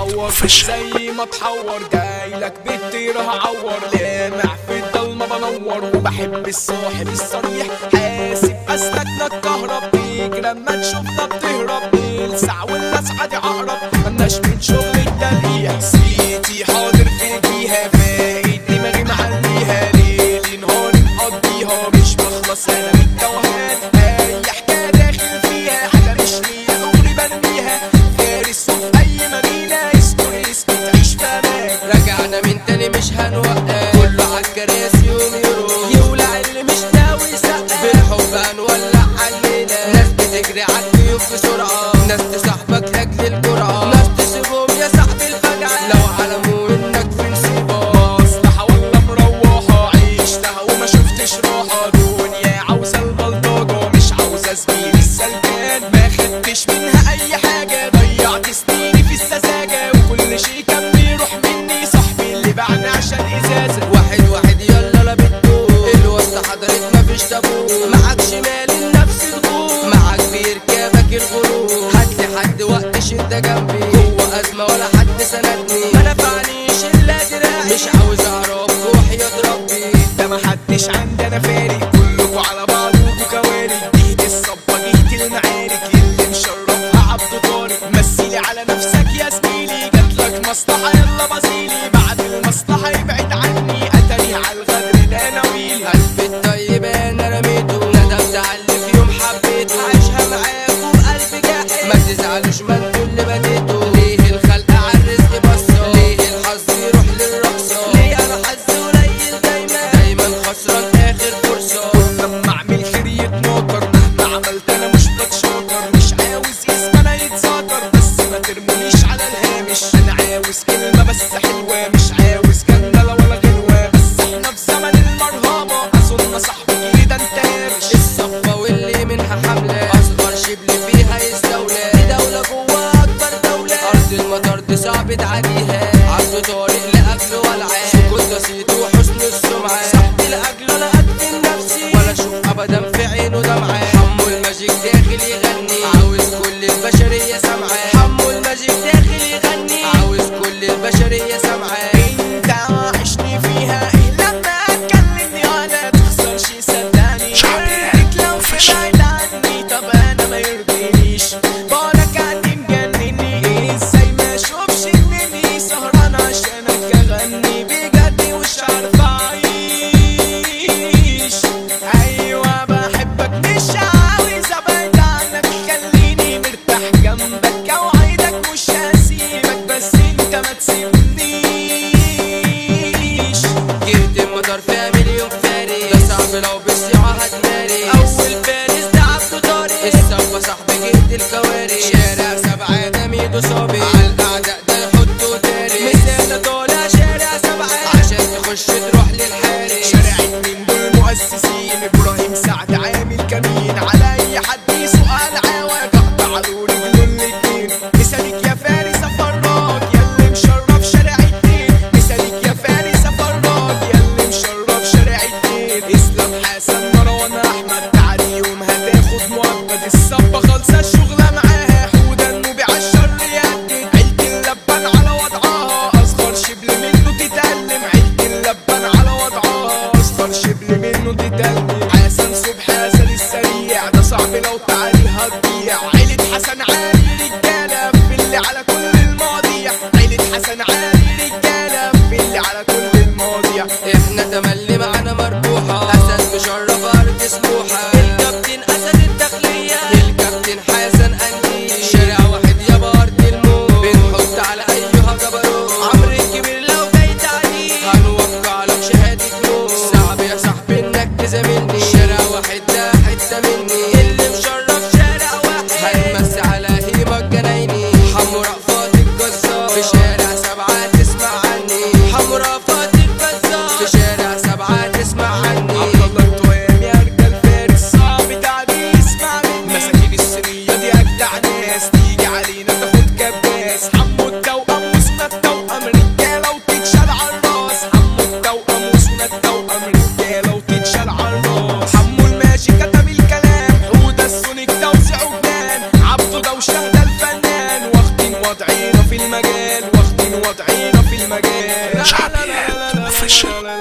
تحور زي ما تحور جايلك بتطير هعور لامع في الضلمة بنور وبحب الصاحب الصريح حاسب اسلكنا الكهرب بيك لما تشوفنا بتهرب نلسع واللسعة دي عقرب ملناش من شغل التلقيح سيتي حاضر في جيها فايد دماغي معليها ليلي نهاري مقضيها مش بخلص انا من التوهان اي حكايه داخل فيها حاجه مش ليا عمري برميها فارس وفي اي مدينه اسكن اسكت عيش في امان رجعنا من تاني مش هنوقف كله عالكراسي يوم يروح يولع اللي مش ناوي يسقف بالحب هنولع علينا ناس بتجري عالضيوف بسرعة ناس تصاحبك لاجل الجرعة ناس تسيبهم يا صاحبي الفجعة لو علموا انك في نصيبة مصلحة ولا مروحة عيشتها وما شفتش راحة دنيا عاوزة البلطجة مش عاوزة زميلي السلكان ما خدتش منها أي حاجة ضيعت سنيني في السذاجة وكل شي كان بيروح مني صاحبي اللي باعني عشان إزازة واحد واحد يلا لا بتدوق الوسط حضرت مفيش تابوت معاك شمال النفس تغور معاك بيركبك الغرور هاتلي حد وقت شدة جنبي جوه أزمة ولا حد سندني ما نفعنيش إلا دراعي مش عاوز أعرف وحياة ربي ده محدش عندنا فارق كلكوا على بعضكوا كوارث جهة الصبة جهة المعارك اللي مشرفها عبد طارق مثلي على نفسك يا زميلي جاتلك مصلحة يلا بصيلي بعد المصلحة يبعد عني أتاري على الغدر ده ناويلي قلبي الطيب أنا رميته ندمت على اللي في يوم حبيته عايشها معاكوا بقلب جاحد ما تزعلوش ما انتوا اللي بديتوا ليه الخلق على الرزق بصة ليه الحظ يروح للرقصة ليه أنا حظي قليل دايما دايما خسران آخر فرصة لما اعمل خير يتناطر مهما عملت انا مش بتشاطر مش عاوز اسم انا يتذكر بس ما ترمونيش على الهامش انا عاوز كلمه بس حلوه مش عاوز جندله ولا غنوه بس احنا في زمن المرهبه اظن صاحبي ده انت هامش الصفة واللي منها حملة أصغر شبل فيها يستولى دي دولة جوا أكبر دولة أرض المطار دي صعب تعديها عبد طارق لأجله والعاب سكوت بسيط وحسن السمعة صاحبي لأجله أنا أقدم نفسي ولا أشوف أبدا في عينه دمعة حمو الماجيك داخل يغني عاوز كل البشرية سامعة حمو الماجيك داخل يغني عاوز كل البشرية سامعة انت وحشني فيها ايه لما اتكلمني انا تخسرش صدقني غيرك لو تبعد عني طب انا ما يرضينيش بالك عني مجنني ايه ازاي ما اشوفش انني سهران عشانك اغني بجد مش عارف اعيش ايوه بحبك مش عاوز ابعد عنك خليني مرتاح جنبك اوعدك مش هسيبك بس انت ما تسيبنيش جهة المطار فيها مليون فارس ده صعب لو بالسيعة هتمارس أول فارس ده عبده طارق الصفة صاحب جهة الكوارث شارع سبعة ده ميدو صابي على الأعداء ده يحطوا تاريخ مثال طالع شارع سبعة عشان تخش تروح للحارس شارع اتنين دول مؤسسين ابراهيم سعد عامل كمين على اي حد يسوق العواد اقطع له رجله الاتنين مثالك يا فارس افراج ياللي مشرف شارع اتنين مثالك يا فارس افراج ياللي مشرف شارع اتنين اسلام حسن مروان احمد تعالي يوم هتاخد مؤبد الصبة خالصة الشغلة معاها حودا النوبي عالشر يقدد عيلة اللبان على وضعها اصغر شبل منه تتألم عيلة اللبان على وضعها اصغر شبل منه تتألم حسن صبحي اسد السريع ده صعب لو تعالي هتضيع عيلة حسن عالي رجالة في اللي على كل المواضيع عيلة حسن عالي رجالة في اللي على كل المواضيع احنا تملي معانا مربوحة أسد مشرف أرض سموحة الكابتن أسد الداخلية الكابتن حسن أندي شارع واحد يا بارد الموت بنحط على أيها جبروت عمرو الكبير لو جاي تعدي هنوقع لك شهادة موت صعب يا صاحبي إنك تزاملني شارع واحد ده حتة مني اللي مشرف شارع واحد هنمسي على هيما الجنايني حمو رأفات الجزار في شارع سبعة تسمع عني حمو رأفات الجزار في شارع سبعة تسمع عني عبد الله التوام يا رجال فارس صعب تعدي اسمع مني مساكين السنية دي أجدع ناس تيجي علينا تاخد كباس حمو التوأم وسنا التوأم رجالة وتتشال عالراس حمو التوأم وسنا التوأم رجالة وتتشال عالراس حمو الماشي كتب الكلام حودة السونيك توزيع وجنان عبده ده وشهد الفنان واخدين وضعينا في المجال واخدين وضعينا في المجال شعبيات official.